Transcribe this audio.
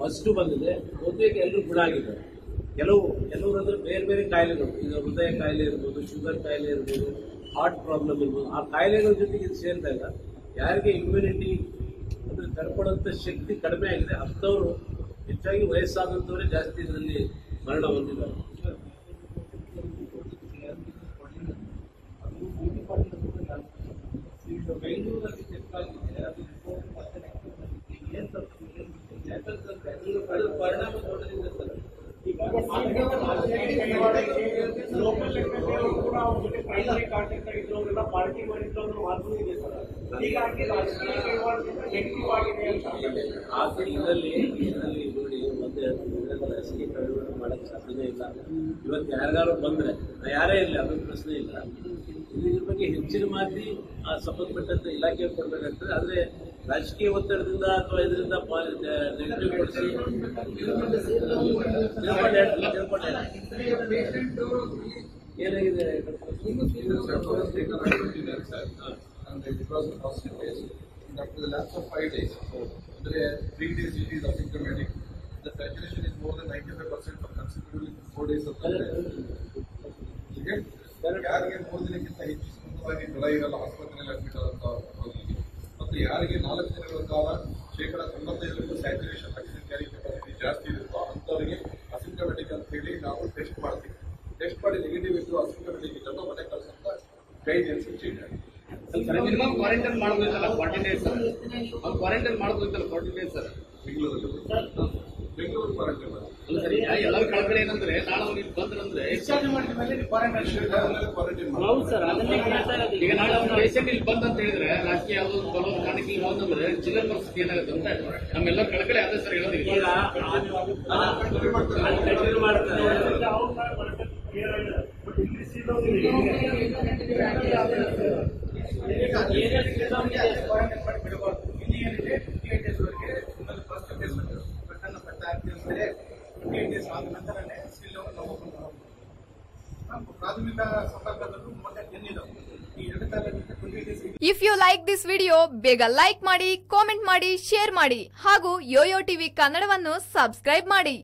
Positive ಬಂದಿದೆ ಬಹುತೇಕ ಎಲ್ಲರೂ ಗುಣ ಆಗಿದ್ದಾರೆ ಕೆಲವು ಕೆಲವರು ಅಂದ್ರೆ ಬೇರೆ ಬೇರೆ ಕಾಯಿಲೆಗಳು ಈಗ ಹೃದಯ ಕಾಯಿಲೆ ಇರ್ಬೋದು ಶುಗರ್ ಕಾಯಿಲೆ ಇರ್ಬೋದು ಹಾರ್ಟ್ ಪ್ರಾಬ್ಲಮ್ ಇರ್ಬೋದು ಆ ಕಾಯಿಲೆಗಳ ಜೊತೆಗೆ ಇದು ಸೇರಿದಾಗ ಯಾರಿಗೆ ಇಮ್ಯುನಿಟಿ ಅಂದ್ರೆ ತಡ್ಕೊಳ್ಳೋಂಥ ಶಕ್ತಿ ಕಡಿಮೆ ಆಗಿದೆ ಅಂಥವ್ರು ಹೆಚ್ಚಾಗಿ ವಯಸ್ಸಾದಂಥವರೇ ಜಾಸ್ತಿ ಇದರಲ್ಲಿ ಮರಣ ಹೊಂದಿದ್ದಾರೆ ಬೆಂಗಳೂರಲ್ಲಿ ತೆಪ್ಪಾಗಿದೆ ಅದು ಏನ್ ತಪ್ಪು? ಯಾಕಂತಂದ್ರೆ ಅದು ಪರಿಣಾಮ ದೊಡ್ಡದಿದೆ ಸರ್ ಲೋಕಲ್ ಕೂಡ ಅವ್ರ ಜೊತೆ ಪ್ರೈಮರಿ ಕಾಂಟ್ಯಾಕ್ಟ್ ಆಗಿದ್ದವರೆಲ್ಲ ಪಾರ್ಟಿ ಮಾಡಿದ್ದವ್ರ ಮಾತು ಇದೆ ಸರ್ ಹೀಗಾಗಿ ರಾಜಕೀಯ ಕೈವಾಡದಿಂದ ನೆಗೆಟಿವ್ ಆಗಿದೆ ಅಂತ ಆ ಇದರಲ್ಲಿ ಇದರಲ್ಲಿ ನೋಡಿ ಮತ್ತೆ ರಾಜಕೀಯ ಕಡಿಮೆ ಮಾಡಕ್ಕೆ ಸಾಧ್ಯನೇ ಇಲ್ಲ ಇವತ್ತು ಯಾರಿಗಾರು ಬಂದ್ರೆ ನಾ ಯಾರೇ ಇರಲಿ ಅದೊಂದು ಪ್ರಶ್ನೆ ಇಲ್ಲ ಇಲ್ಲಿ ಇದ್ರ ಬಗ್ಗೆ ಹೆಚ್ಚಿನ ಮಾಹಿತಿ ಆ ಸಂಬಂಧಪಟ್ಟಂತ ಇಲಾಖೆ ಕೊಡ್ಬೇಕಾಗ್ತದೆ ಆದ್ರೆ ರಾಜಕೀಯ ಒತ್ತಡದಿಂದ ಅಥವಾ ಇದರಿಂದ ನೆಗೆಟಿವ್ ಪಡಿಸಿ ತಿಳ್ಕೊಂಡು ಹೇಳ್ತೀನಿ, ತಿಳ್ಕೊಂಡು ಹೇಳ್ತೀನಿ. ಏನಾಗಿದೆ and it was a positive case. And after the lapse of five days, under three days it is asymptomatic, the saturation is more than ninety-five percent for considerably four days of the day. ಹೀಗೆ ಯಾರಿಗೆ ಮೂರು ದಿನಕ್ಕಿಂತ ಹೆಚ್ಚು ಸ್ವಂತವಾಗಿ ಜ್ವರ ಇರಲ್ಲ ಆಸ್ಪತ್ರೆಯಲ್ಲಿ admit ಆದಂತ ರೋಗಿಗೆ ಮತ್ತು ಯಾರಿಗೆ ನಾಲ್ಕು ದಿನಗಳ ಕಾಲ ಶೇಕಡ ತೊಂಬತ್ತೈದರಷ್ಟು ಸ್ಯಾಚುರೇಷನ್ ಆಕ್ಸಿಜನ್ ಕ್ಯಾರಿ ಕೆಪಾಸಿಟಿ ಜಾಸ್ತಿ ಇರುತ್ತೋ ಅಂಥವರಿಗೆ ಅಸಿಂಟಮೆಟಿಕ್ ಅಂತ ಹೇಳಿ ನಾವು ಟೆಸ್ಟ್ ಮಾಡ್ತೀವಿ ಟೆಸ್ಟ್ ಮಾಡಿ ನೆಗೆಟಿವ್ ಇದ್ದು ಅಸಿಂಟಮೆಟಿಕ್ ಇದ್ದನ್ನು ಮನೆ ಕಳ್ಸಂತ ಗೈಡ್ಲೈನ್ಸ್ ಚೇಂಜ್ ಆಗಿದೆ ಮಿನಿಮಮ್ ಕ್ವಾರಂಟೈನ್ ಮಾಡ್ಬೋದಲ್ಲ ಫಾರ್ಟಿ ಡೇಸ್ ಸರ್ ಅವ್ರು ಕ್ವಾರಂಟೈನ್ ಮಾಡ್ಬೋದಲ್ಲ ಫಾರ್ಟಿ ಡೇಸ್ ಸರ್ ಬೆಂಗಳೂರಲ್ಲಿ ಬೆಂಗಳೂರು ಕ್ವಾರಂಟೈನ್ ಅಲ್ಲ ಸರ್ ಈಗ ಎಲ್ಲರ ಕಳಕಳಿ ಏನಂದ್ರೆ ನಾಳೆ ಅವ್ರು ಇಲ್ಲಿ ಬಂದ್ರಂದ್ರೆ ಡಿಸ್ಚಾರ್ಜ್ ಮಾಡಿದ ಮೇಲೆ ಕ್ವಾರಂಟೈನ್ ಕ್ವಾರಂಟೈನ್ ಹೌದು ಸರ್ ಅದನ್ನೇ ಕೇಳ್ತಾ ಇರೋದು ಈಗ ನಾಳೆ ಅವ್ರ ಪೇಷಂಟ್ ಇಲ್ಲಿ ಬಂದ್ ಅಂತ ಹೇಳಿದ್ರೆ ರಾಜಕೀಯ ಯಾವ್ದೋ ಒಂದು ಬರೋದು ಕಾರಣಕ್ಕೆ ಇಲ್ಲಿ ಬಂದಂದ್ರೆ ಜಿಲ್ಲಾ ಪರಿಸ್ಥಿತಿ ಏನಾಗುತ್ತೆ ಅಂತ ನಮ್ಮೆಲ್ಲರ ಕಳಕಳಿ ಅದೇ ಸರ್ ಹೇಳೋದು ಈಗ ಕಂಟಿನ್ಯೂ ಮಾಡ್ತಾರೆ ಪ್ರಾಥಮಿಕ ಸಂಪರ್ಕದಲ್ಲೂ ಮತ್ತೆ ಎನ್ನಿದವು ಈ ಎರಡು ಕಾಲದಿಂದ twenty days if you like this video ಬೇಗ ಲೈಕ್ ಮಾಡಿ ಕಾಮೆಂಟ್ ಮಾಡಿ ಶೇರ್ ಮಾಡಿ ಹಾಗೂ ಯೋಯೋ ಟಿವಿ ಕನ್ನಡವನ್ನು ಸಬ್ಸ್ಕ್ರೈಬ್ ಮಾಡಿ